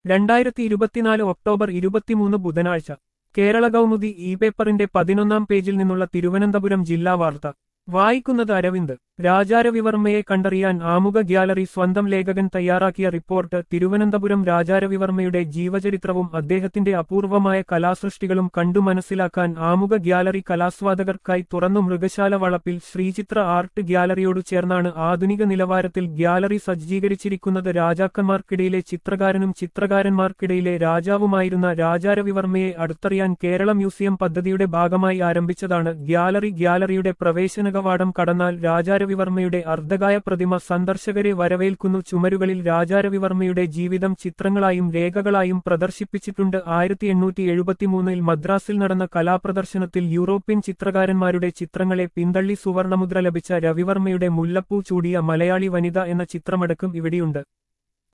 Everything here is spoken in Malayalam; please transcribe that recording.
രണ്ടായിരത്തി ഇരുപത്തിനാല് ഒക്ടോബർ ഇരുപത്തിമൂന്ന് ബുധനാഴ്ച കേരള കൗമുദി ഇ പേപ്പറിന്റെ പതിനൊന്നാം പേജിൽ നിന്നുള്ള തിരുവനന്തപുരം ജില്ലാ വാർത്ത വായിക്കുന്നത് അരവിന്ദ് രാജാരവിവർമ്മയെ കണ്ടറിയാൻ ആമുഖ ഗ്യാലറി സ്വന്തം ലേഖകൻ തയ്യാറാക്കിയ റിപ്പോർട്ട് തിരുവനന്തപുരം രാജാരവിവർമ്മയുടെ ജീവചരിത്രവും അദ്ദേഹത്തിന്റെ അപൂർവമായ കലാസൃഷ്ടികളും കണ്ടു മനസ്സിലാക്കാൻ ആമുഖ ഗ്യാലറി കലാസ്വാദകർക്കായി തുറന്നു മൃഗശാല വളപ്പിൽ ശ്രീചിത്ര ആർട്ട് ഗ്യാലറിയോടു ചേർന്നാണ് ആധുനിക നിലവാരത്തിൽ ഗ്യാലറി സജ്ജീകരിച്ചിരിക്കുന്നത് രാജാക്കന്മാർക്കിടയിലെ ചിത്രകാരനും ചിത്രകാരന്മാർക്കിടയിലെ രാജാവുമായിരുന്ന രാജാരവിവർമ്മയെ അടുത്തറിയാൻ കേരള മ്യൂസിയം പദ്ധതിയുടെ ഭാഗമായി ആരംഭിച്ചതാണ് ഗ്യാലറി ഗ്യാലറിയുടെ പ്രവേശന കവാടം കടന്നാൽ രാജാരവിവർമ്മയുടെ അർദ്ധകായ പ്രതിമ സന്ദർശകരെ വരവേൽക്കുന്നു ചുമരുകളിൽ രാജാരവിവർമ്മയുടെ ജീവിതം ചിത്രങ്ങളായും രേഖകളായും പ്രദർശിപ്പിച്ചിട്ടുണ്ട് ആയിരത്തി എണ്ണൂറ്റി എഴുപത്തിമൂന്നിൽ മദ്രാസിൽ നടന്ന കലാപ്രദർശനത്തിൽ യൂറോപ്യൻ ചിത്രകാരന്മാരുടെ ചിത്രങ്ങളെ പിന്തള്ളി സുവർണമുദ്ര ലഭിച്ച രവിവർമ്മയുടെ മുല്ലപ്പൂ ചൂടിയ മലയാളി വനിത എന്ന ചിത്രമടക്കം ഇവിടെയുണ്ട്